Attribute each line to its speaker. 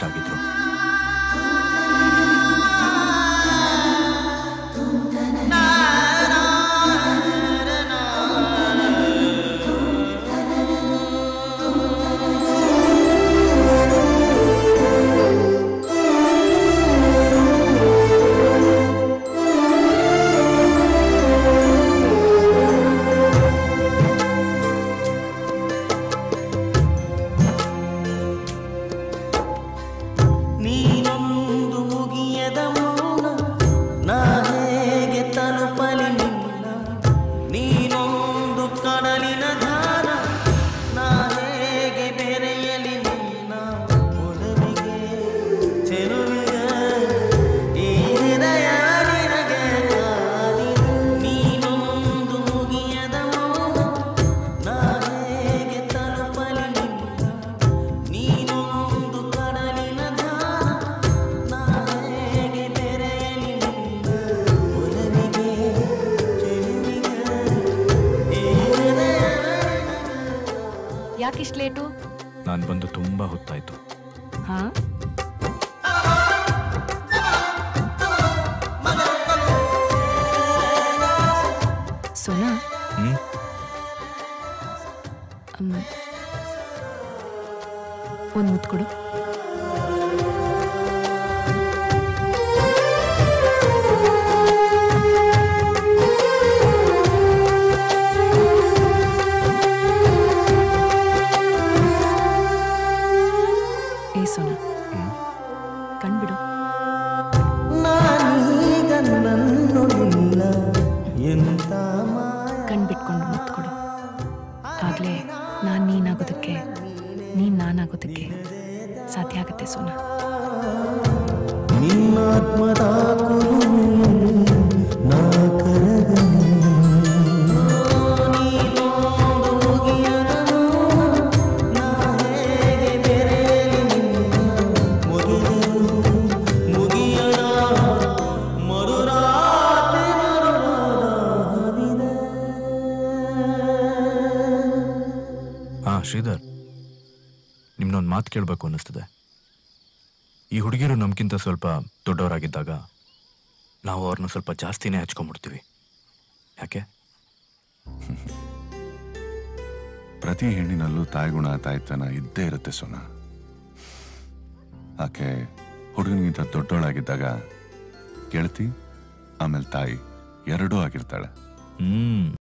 Speaker 1: ಇಷ್ಟ ಆಗಿದ್ರು
Speaker 2: ನೀನೊಂದು ಮುಗಿಯದ ಮೌನ ನಾ ಹೇಗೆ ತಲುಪಲಿ ನಿನ್ನ ನೀನೊಂದು ಕಡಲಿನ ಧಾನ ನಾ ಹೇಗೆ ಬೆರೆಯಲಿ ನಿನ್ನ ಒಲವಿಗೆ ಚೆಲುವಿಗೆ ಈ ಹೃದಯ ನಿನಗೆ ಕಾದಿದೆ. ನೀನೊಂದು ಮುಗಿಯದ ಮೌನ ನಾ ಹೇಗೆ ತಲುಪಲಿ ನಿನ್ನ ನೀನೊಂದು ಕಡಲಿನ ಧಾನ ನಾ ಹೇಗೆ ಬೆರೆಯಲಿ ನಿನ್ನ ಒಲವಿಗೆ ಚೆಲುವಿಗೆ ಈ ಹೃದಯ
Speaker 3: ಯಾಕಿಷ್ಟು ಲೇಟು
Speaker 1: ನಾನು ಬಂದು ತುಂಬಾ ಹೊತ್ತಾಯ್ತು
Speaker 3: ಹಾ ಸೋನಾ
Speaker 1: ಹ್ಮ್
Speaker 3: ಮ್, ಒಂದ್ ಮುತ್ತು ಕೊಡು ಏ ಸೋನಾ
Speaker 1: ಹ್ಮ್
Speaker 3: ಕಣ್ಬಿಡು
Speaker 2: ನಾನೀಗ ನನ್ನೊಳಿಲ್ಲ ಎಂತ ಮಾಯ
Speaker 3: ಕಣ್ಬಿಟ್ಕೊಂಡು ಮುತ್ತು ಕೊಡು ಆಗ್ಲೇ ನಾನ್ ನೀನಾಗೋದಕ್ಕೆ ನೀನ್ ನಾನಾಗೋದಕ್ಕೆ ಸಾಧ್ಯ ಆಗುತ್ತೆ ಸೋನಾ
Speaker 2: ನಿನ್ನಾತ್ಮದ ಕುರುಹು ನಾ ಕರಗಲಿ. ನೀನೊಂದು ಮುಗಿಯದ ನೋವು, ನಾ ಹೇಗೆ ಬೆರೆಯಲಿ ನಿನ್ನ ಮುಗಿಯಲು ಮುಗಿಯದ ಮರುರಾತ್ರಿ ಮರುಳಾಗಿದೆ.
Speaker 1: ಹಾ ಶ್ರೀಧರ್ ನಿಮ್ನೊಂದು ಮಾತು ಕೇಳಬೇಕು ಅನ್ನಿಸ್ತದೆ ಈ ಹುಡುಗಿರು ನಮ್ಗಿಂತ ಸ್ವಲ್ಪ ದೊಡ್ಡವರಾಗಿದ್ದಾಗ ನಾವು ಅವ್ರನ್ನ ಸ್ವಲ್ಪ ಜಾಸ್ತಿನೇ ಹಚ್ಕೊಂಡ್ಬಿಡ್ತೀವಿ ಯಾಕೆ
Speaker 4: ಪ್ರತಿ ಹೆಣ್ಣಿನಲ್ಲೂ ತಾಯ್ಗುಣ ತಾಯ್ತನ ಇದ್ದೇ ಇರುತ್ತೆ ಸೋನ ಆಕೆ ಹುಡುಗನಿಗಿಂತ ದೊಡ್ಡವಳಾಗಿದ್ದಾಗ ಗೆಳತಿ ಆಮೇಲೆ ತಾಯಿ ಎರಡೂ ಆಗಿರ್ತಾಳೆ
Speaker 1: ಹ್ಮ್